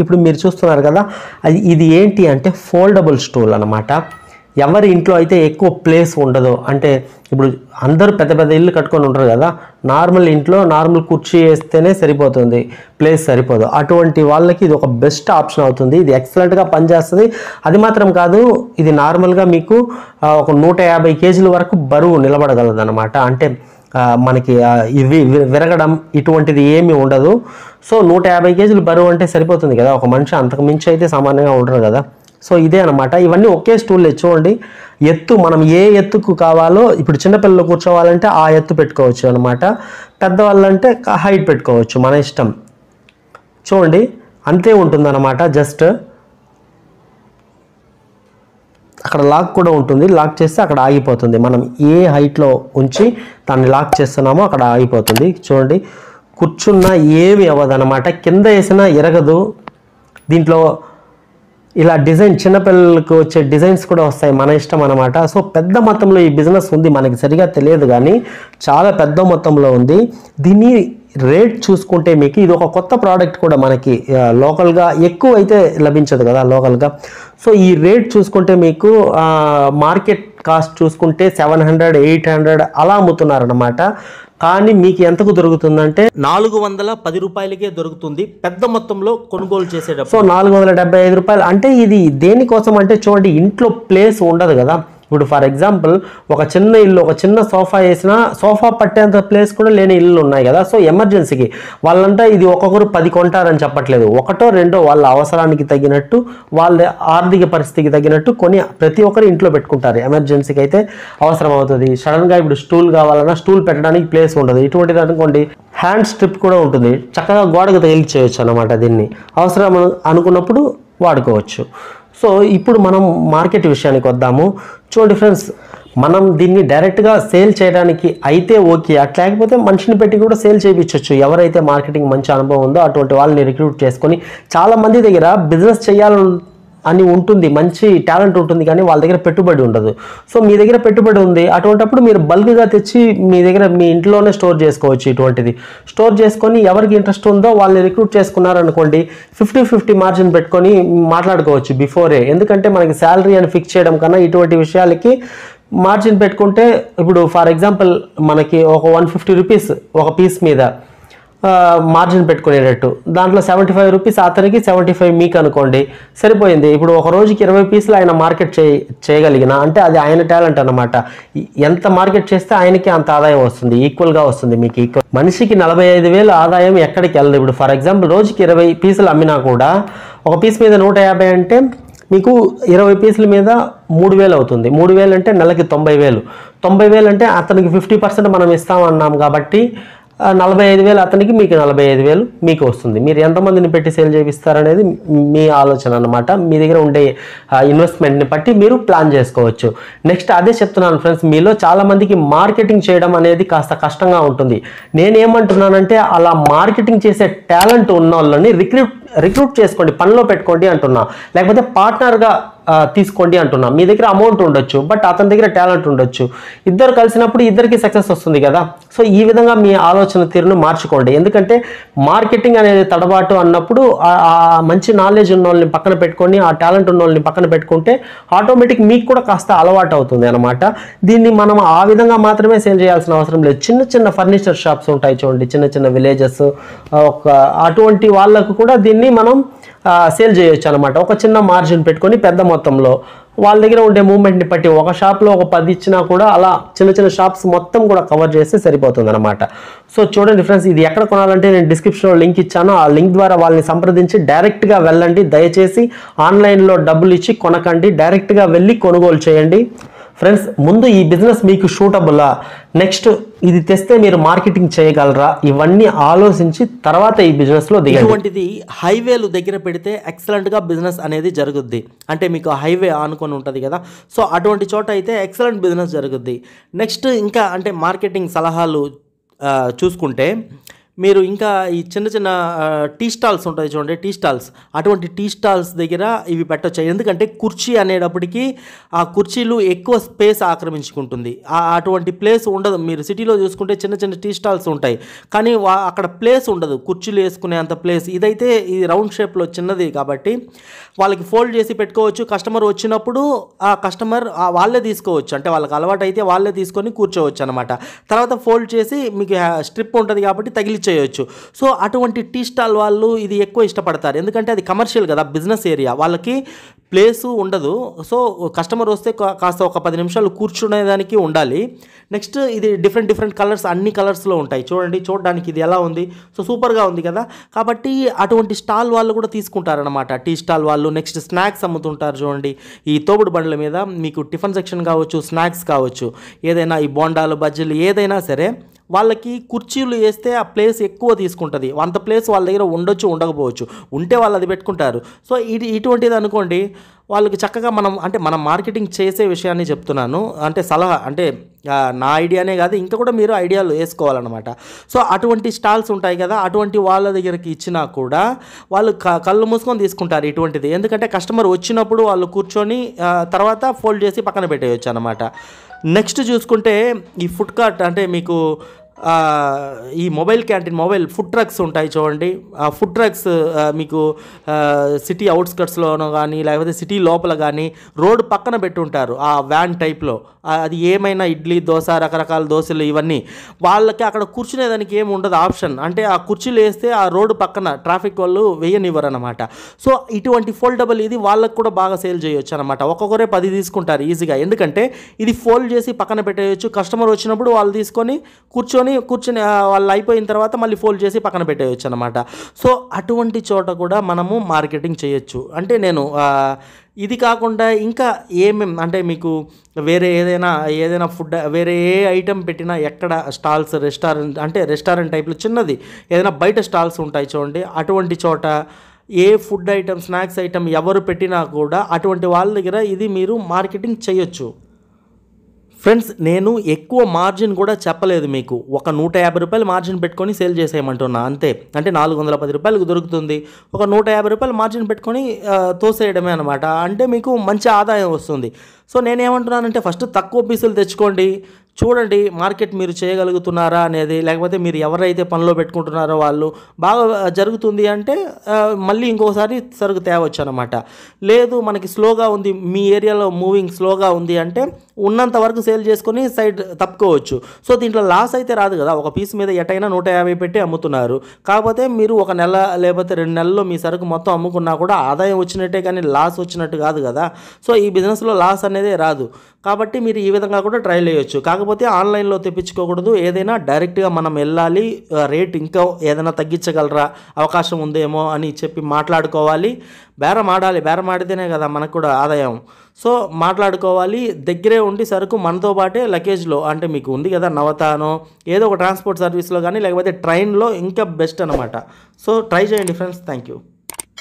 ఇప్పుడు మీరు చూస్తున్నారు కదా అది ఇది ఏంటి అంటే ఫోల్డబుల్ స్టూల్ అనమాట ఎవరి ఇంట్లో అయితే ఎక్కువ ప్లేస్ ఉండదు అంటే ఇప్పుడు అందరూ పెద్ద పెద్ద ఇల్లు కట్టుకొని ఉంటారు కదా నార్మల్ ఇంట్లో నార్మల్ కుర్చీ వేస్తేనే సరిపోతుంది ప్లేస్ సరిపోదు అటువంటి వాళ్ళకి ఇది ఒక బెస్ట్ ఆప్షన్ అవుతుంది ఇది ఎక్సలెంట్గా పనిచేస్తుంది అది మాత్రం కాదు ఇది నార్మల్గా మీకు ఆ, ఒక నూట యాభై కేజీల వరకు బరువు నిలబడగలదు అనమాట అంటే ఆ, మనకి ఆ, ఇవి వి- విరగడం ఇటువంటిది ఏమీ ఉండదు సో నూట యాభై కేజీలు బరువు అంటే సరిపోతుంది కదా ఒక మనిషి అంతకు మించి అయితే సామాన్యంగా ఉండరు కదా సో ఇదే అనమాట ఇవన్నీ ఒకే స్టూల్ చూడండి ఎత్తు మనం ఏ ఎత్తుకు కావాలో ఇప్పుడు చిన్నపిల్లలు కూర్చోవాలంటే ఆ ఎత్తు పెట్టుకోవచ్చు అనమాట పెద్దవాళ్ళంటే హైట్ పెట్టుకోవచ్చు మన ఇష్టం చూడండి అంతే ఉంటుందన్నమాట జస్ట్ అక్కడ లాక్ కూడా ఉంటుంది లాక్ చేస్తే అక్కడ ఆగిపోతుంది మనం ఏ హైట్లో ఉంచి దాన్ని లాక్ చేస్తున్నామో అక్కడ ఆగిపోతుంది చూడండి కూర్చున్నా ఏమి అవ్వదన్నమాట కింద వేసినా ఎరగదు దీంట్లో ఇలా డిజైన్ చిన్నపిల్లలకు వచ్చే డిజైన్స్ కూడా వస్తాయి మన ఇష్టం అనమాట సో పెద్ద మొత్తంలో ఈ బిజినెస్ ఉంది మనకి సరిగా తెలియదు కానీ చాలా పెద్ద మొత్తంలో ఉంది దీన్ని రేట్ చూసుకుంటే మీకు ఇది ఒక కొత్త ప్రోడక్ట్ కూడా మనకి ఆ, లోకల్గా ఎక్కువ అయితే లభించదు కదా లోకల్గా సో ఈ రేట్ చూసుకుంటే మీకు ఆ, మార్కెట్ కాస్ట్ చూసుకుంటే సెవెన్ హండ్రెడ్ ఎయిట్ హండ్రెడ్ అలా అమ్ముతున్నారనమాట కానీ మీకు ఎంతకు దొరుకుతుందంటే నాలుగు వందల పది రూపాయలకే దొరుకుతుంది పెద్ద మొత్తంలో కొనుగోలు చేసేటప్పుడు సో నాలుగు వందల డెబ్బై ఐదు రూపాయలు అంటే ఇది దేనికోసం అంటే చూడండి ఇంట్లో ప్లేస్ ఉండదు కదా ఇప్పుడు ఫర్ ఎగ్జాంపుల్ ఒక చిన్న ఇల్లు ఒక చిన్న సోఫా వేసినా సోఫా పట్టేంత ప్లేస్ కూడా లేని ఇల్లు ఉన్నాయి కదా సో ఎమర్జెన్సీకి వాళ్ళంతా ఇది ఒక్కొక్కరు పది కొంటారని చెప్పట్లేదు ఒకటో రెండో వాళ్ళ అవసరానికి తగినట్టు వాళ్ళ ఆర్థిక పరిస్థితికి తగినట్టు కొని ప్రతి ఒక్కరు ఇంట్లో పెట్టుకుంటారు ఎమర్జెన్సీకి అయితే అవసరం అవుతుంది సడన్గా ఇప్పుడు స్టూల్ కావాలన్నా స్టూల్ పెట్టడానికి ప్లేస్ ఉండదు ఇటువంటిది అనుకోండి హ్యాండ్ స్ట్రిప్ కూడా ఉంటుంది చక్కగా గోడకు తగిలిచేయచ్చు అనమాట దీన్ని అవసరం అను- అనుకున్నప్పుడు వాడుకోవచ్చు సో ఇప్పుడు మనం మార్కెట్ విషయానికి వద్దాము చూడండి ఫ్రెండ్స్ మనం దీన్ని డైరెక్ట్గా సేల్ చేయడానికి అయితే ఓకే అట్లా లేకపోతే మనిషిని పెట్టి కూడా సేల్ చేయించవచ్చు ఎవరైతే మార్కెటింగ్ మంచి అనుభవం ఉందో అటువంటి వాళ్ళని రిక్రూట్ చేసుకొని చాలా మంది దగ్గర బిజినెస్ చేయాలని అని ఉంటుంది మంచి టాలెంట్ ఉంటుంది కానీ వాళ్ళ దగ్గర పెట్టుబడి ఉండదు సో మీ దగ్గర పెట్టుబడి ఉంది అటువంటప్పుడు మీరు బల్క్గా తెచ్చి మీ దగ్గర మీ ఇంట్లోనే స్టోర్ చేసుకోవచ్చు ఇటువంటిది స్టోర్ చేసుకొని ఎవరికి ఇంట్రెస్ట్ ఉందో వాళ్ళని రిక్రూట్ చేసుకున్నారనుకోండి ఫిఫ్టీ ఫిఫ్టీ మార్జిన్ పెట్టుకొని మాట్లాడుకోవచ్చు బిఫోరే ఎందుకంటే మనకి శాలరీ అని ఫిక్స్ చేయడం కన్నా ఇటువంటి విషయాలకి మార్జిన్ పెట్టుకుంటే ఇప్పుడు ఫర్ ఎగ్జాంపుల్ మనకి ఒక వన్ ఫిఫ్టీ రూపీస్ ఒక పీస్ మీద మార్జిన్ పెట్టుకునేటట్టు దాంట్లో సెవెంటీ ఫైవ్ రూపీస్ అతనికి సెవెంటీ ఫైవ్ మీకు అనుకోండి సరిపోయింది ఇప్పుడు ఒక రోజుకి ఇరవై పీసులు ఆయన మార్కెట్ చేయ చేయగలిగిన అంటే అది ఆయన టాలెంట్ అనమాట ఎంత మార్కెట్ చేస్తే ఆయనకి అంత ఆదాయం వస్తుంది ఈక్వల్గా వస్తుంది మీకు ఈక్వల్ మనిషికి నలభై ఐదు వేలు ఆదాయం ఎక్కడికి వెళ్ళదు ఇప్పుడు ఫర్ ఎగ్జాంపుల్ రోజుకి ఇరవై పీసులు అమ్మినా కూడా ఒక పీస్ మీద నూట యాభై అంటే మీకు ఇరవై పీసుల మీద మూడు వేలు అవుతుంది మూడు వేలు అంటే నెలకి తొంభై వేలు తొంభై వేలు అంటే అతనికి ఫిఫ్టీ పర్సెంట్ మనం ఇస్తామన్నాం కాబట్టి ఆ, నలభై ఐదు వేలు అతనికి మీకు నలభై ఐదు వేలు మీకు వస్తుంది మీరు ఎంతమందిని పెట్టి సేల్ చేపిస్తారనేది మీ ఆలోచన అనమాట మీ దగ్గర ఉండే ఇన్వెస్ట్మెంట్ని బట్టి మీరు ప్లాన్ చేసుకోవచ్చు నెక్స్ట్ అదే చెప్తున్నాను ఫ్రెండ్స్ మీలో చాలా మందికి మార్కెటింగ్ చేయడం అనేది కాస్త కష్టంగా ఉంటుంది నేనేమంటున్నానంటే అలా మార్కెటింగ్ చేసే టాలెంట్ ఉన్న వాళ్ళని రిక్రూట్ రిక్రూట్ చేసుకోండి పనిలో పెట్టుకోండి అంటున్నా లేకపోతే పార్ట్నర్గా ఆ, తీసుకోండి అంటున్నా మీ దగ్గర అమౌంట్ ఉండొచ్చు బట్ అతని దగ్గర టాలెంట్ ఉండొచ్చు ఇద్దరు కలిసినప్పుడు ఇద్దరికి సక్సెస్ వస్తుంది కదా సో ఈ విధంగా మీ ఆలోచన తీరును మార్చుకోండి ఎందుకంటే మార్కెటింగ్ అనేది తడబాటు అన్నప్పుడు ఆ ఆ మంచి నాలెడ్జ్ ఉన్న వాళ్ళని పక్కన పెట్టుకొని ఆ టాలెంట్ ఉన్న వాళ్ళని పక్కన పెట్టుకుంటే ఆటోమేటిక్ మీకు కూడా కాస్త అలవాటు అవుతుంది అనమాట దీన్ని మనం ఆ విధంగా మాత్రమే సేల్ చేయాల్సిన అవసరం లేదు చిన్న చిన్న ఫర్నిచర్ షాప్స్ ఉంటాయి చూడండి చిన్న చిన్న విలేజెస్ ఒక అటువంటి వాళ్ళకు కూడా దీన్ని మనం సేల్ చేయొచ్చు అనమాట ఒక చిన్న మార్జిన్ పెట్టుకొని పెద్ద మొత్తంలో వాళ్ళ దగ్గర ఉండే మూమెంట్ని బట్టి ఒక షాప్లో ఒక పది ఇచ్చినా కూడా అలా చిన్న చిన్న షాప్స్ మొత్తం కూడా కవర్ చేస్తే సరిపోతుంది అనమాట సో చూడండి ఫ్రెండ్స్ ఇది ఎక్కడ కొనాలంటే నేను డిస్క్రిప్షన్లో లింక్ ఇచ్చాను ఆ లింక్ ద్వారా వాళ్ళని సంప్రదించి డైరెక్ట్గా వెళ్ళండి దయచేసి ఆన్లైన్లో డబ్బులు ఇచ్చి కొనకండి డైరెక్ట్గా వెళ్ళి కొనుగోలు చేయండి ఫ్రెండ్స్ ముందు ఈ బిజినెస్ మీకు షూటబులా నెక్స్ట్ ఇది తెస్తే మీరు మార్కెటింగ్ చేయగలరా ఇవన్నీ ఆలోచించి తర్వాత ఈ బిజినెస్లో దిగండి ఇటువంటిది హైవేలు దగ్గర పెడితే ఎక్సలెంట్గా బిజినెస్ అనేది జరుగుద్ది అంటే మీకు హైవే ఆనుకొని ఉంటుంది కదా సో అటువంటి చోట అయితే ఎక్సలెంట్ బిజినెస్ జరుగుద్ది నెక్స్ట్ ఇంకా అంటే మార్కెటింగ్ సలహాలు ఆ, చూసుకుంటే మీరు ఇంకా ఈ చిన్న చిన్న ఆ, టీ స్టాల్స్ ఉంటాయి చూడండి టీ స్టాల్స్ అటువంటి టీ స్టాల్స్ దగ్గర ఇవి పెట్టొచ్చు ఎందుకంటే కుర్చీ అనేటప్పటికీ ఆ కుర్చీలు ఎక్కువ స్పేస్ ఆక్రమించుకుంటుంది ఆ అటువంటి ప్లేస్ ఉండదు మీరు సిటీలో చూసుకుంటే చిన్న చిన్న టీ స్టాల్స్ ఉంటాయి కానీ వా అక్కడ ప్లేస్ ఉండదు కుర్చీలు వేసుకునే అంత ప్లేస్ ఇదైతే ఈ రౌండ్ షేప్లో చిన్నది కాబట్టి వాళ్ళకి ఫోల్డ్ చేసి పెట్టుకోవచ్చు కస్టమర్ వచ్చినప్పుడు ఆ కస్టమర్ ఆ వాళ్ళే తీసుకోవచ్చు అంటే వాళ్ళకి అలవాటు అయితే వాళ్ళే తీసుకొని కూర్చోవచ్చు అనమాట తర్వాత ఫోల్డ్ చేసి మీకు స్ట్రిప్ ఉంటుంది కాబట్టి తగిలిచ్చేయచ్చు సో అటువంటి టీ స్టాల్ వాళ్ళు ఇది ఎక్కువ ఇష్టపడతారు ఎందుకంటే అది కమర్షియల్ కదా బిజినెస్ ఏరియా వాళ్ళకి ప్లేసు ఉండదు సో కస్టమర్ వస్తే కా- కాస్త ఒక పది నిమిషాలు కూర్చునేదానికి ఉండాలి నెక్స్ట్ ఇది డిఫరెంట్ డిఫరెంట్ కలర్స్ అన్ని కలర్స్లో ఉంటాయి చూడండి చూడడానికి ఇది ఎలా ఉంది సో సూపర్గా ఉంది కదా కాబట్టి అటువంటి స్టాల్ వాళ్ళు కూడా తీసుకుంటారనమాట టీ స్టాల్ వాళ్ళు నెక్స్ట్ స్నాక్స్ అమ్ముతుంటారు చూడండి ఈ తోపుడు బండ్ల మీద మీకు టిఫిన్ సెక్షన్ కావచ్చు స్నాక్స్ కావచ్చు ఏదైనా ఈ బోండాలు బజ్జీలు ఏదైనా సరే వాళ్ళకి కుర్చీలు వేస్తే ఆ ప్లేస్ ఎక్కువ తీసుకుంటుంది అంత ప్లేస్ వాళ్ళ దగ్గర ఉండొచ్చు ఉండకపోవచ్చు ఉంటే వాళ్ళు అది పెట్టుకుంటారు సో ఇది ఇటువంటిది అనుకోండి వాళ్ళకి చక్కగా మనం అంటే మనం మార్కెటింగ్ చేసే విషయాన్ని చెప్తున్నాను అంటే సలహా అంటే ఆ, నా ఐడియానే కాదు ఇంకా కూడా మీరు ఐడియాలు వేసుకోవాలన్నమాట సో అటువంటి స్టాల్స్ ఉంటాయి కదా అటువంటి వాళ్ళ దగ్గరికి ఇచ్చినా కూడా వాళ్ళు క కళ్ళు మూసుకొని తీసుకుంటారు ఇటువంటిది ఎందుకంటే కస్టమర్ వచ్చినప్పుడు వాళ్ళు కూర్చొని ఆ, తర్వాత ఫోల్డ్ చేసి పక్కన పెట్టేయచ్చు అనమాట నెక్స్ట్ చూసుకుంటే ఈ ఫుడ్ కార్ట్ అంటే మీకు ఆ, ఈ mobile canteen mobile food trucks ఉంటాయి చూడండి ఆ ఫుడ్ ట్రక్స్ ఆ, మీకు ఆ, సిటీ అవుట్స్కట్స్లోనో కానీ లేకపోతే సిటీ లోపల కానీ రోడ్డు పక్కన పెట్టుంటారు ఆ వ్యాన్ టైప్లో ఆ, అది ఏమైనా ఇడ్లీ దోశ రకరకాల దోశలు ఇవన్నీ వాళ్ళకి అక్కడ కూర్చునేదానికి ఏమి ఉండదు ఆప్షన్ అంటే ఆ కుర్చీలు వేస్తే ఆ రోడ్డు పక్కన ట్రాఫిక్ వాళ్ళు వేయనివ్వరు అనమాట సో ఇటువంటి ఫోల్డబుల్ ఇది వాళ్ళకి కూడా బాగా సేల్ చేయొచ్చు అనమాట ఒక్కొక్కరే పది తీసుకుంటారు ఈజీగా ఎందుకంటే ఇది ఫోల్డ్ చేసి పక్కన పెట్టేయచ్చు కస్టమర్ వచ్చినప్పుడు వాళ్ళు తీసుకొని కూర్చొని కూర్చొని ఆ, వాళ్ళు అయిపోయిన తర్వాత మళ్ళీ ఫోల్డ్ చేసి పక్కన పెట్టేయచ్చు అనమాట సో అటువంటి చోట కూడా మనము మార్కెటింగ్ చేయొచ్చు అంటే నేను ఆ, ఇది కాకుండా ఇంకా ఏమేం అంటే మీకు వేరే ఏదైనా ఏదైనా ఫుడ్ వేరే ఏ ఐటెం పెట్టినా ఎక్కడ స్టాల్స్ రెస్టారెంట్ అంటే రెస్టారెంట్ టైప్లో చిన్నది ఏదైనా బయట స్టాల్స్ ఉంటాయి చూడండి అటువంటి చోట ఏ ఫుడ్ ఐటమ్ స్నాక్స్ ఐటమ్ ఎవరు పెట్టినా కూడా అటువంటి వాళ్ళ దగ్గర ఇది మీరు మార్కెటింగ్ చేయొచ్చు ఫ్రెండ్స్ నేను ఎక్కువ మార్జిన్ కూడా చెప్పలేదు మీకు ఒక నూట యాభై రూపాయలు మార్జిన్ పెట్టుకొని సేల్ చేసేయమంటున్నా అంతే అంటే నాలుగు వందల పది రూపాయలకు దొరుకుతుంది ఒక నూట యాభై రూపాయలు మార్జిన్ పెట్టుకొని ఆ, తోసేయడమే అనమాట అంటే మీకు మంచి ఆదాయం వస్తుంది సో నేనేమంటున్నానంటే ఫస్ట్ తక్కువ పీసులు తెచ్చుకోండి చూడండి మార్కెట్ మీరు చేయగలుగుతున్నారా అనేది లేకపోతే మీరు ఎవరైతే పనిలో పెట్టుకుంటున్నారో వాళ్ళు బాగా జరుగుతుంది అంటే ఆ, మళ్ళీ ఇంకోసారి సరుకు తేవచ్చు అనమాట లేదు మనకి స్లోగా ఉంది మీ ఏరియాలో మూవింగ్ స్లోగా ఉంది అంటే ఉన్నంత వరకు సేల్ చేసుకొని సైడ్ తప్పుకోవచ్చు సో దీంట్లో లాస్ అయితే రాదు కదా ఒక పీస్ మీద ఎటైనా నూట యాభై పెట్టి అమ్ముతున్నారు కాకపోతే మీరు ఒక నెల లేకపోతే రెండు నెలల్లో మీ సరుకు మొత్తం అమ్ముకున్నా కూడా ఆదాయం వచ్చినట్టే కానీ లాస్ వచ్చినట్టు కాదు కదా సో ఈ బిజినెస్లో లాస్ అనేదే రాదు కాబట్టి మీరు ఈ విధంగా కూడా ట్రై చేయొచ్చు కాకపోతే ఆన్లైన్లో తెప్పించుకోకూడదు ఏదైనా డైరెక్ట్గా మనం వెళ్ళాలి ఆ, రేట్ ఇంకా ఏదైనా తగ్గించగలరా అవకాశం ఉందేమో అని చెప్పి మాట్లాడుకోవాలి బేరం ఆడాలి బేరం ఆడితేనే కదా మనకు కూడా ఆదాయం సో మాట్లాడుకోవాలి దగ్గరే ఉండి సరుకు మనతో పాటే లగేజ్లో అంటే మీకు ఉంది కదా నవతానో ఏదో ఒక ట్రాన్స్పోర్ట్ సర్వీస్లో కానీ లేకపోతే ట్రైన్లో ఇంకా బెస్ట్ అనమాట సో ట్రై చేయండి ఫ్రెండ్స్ థ్యాంక్ యూ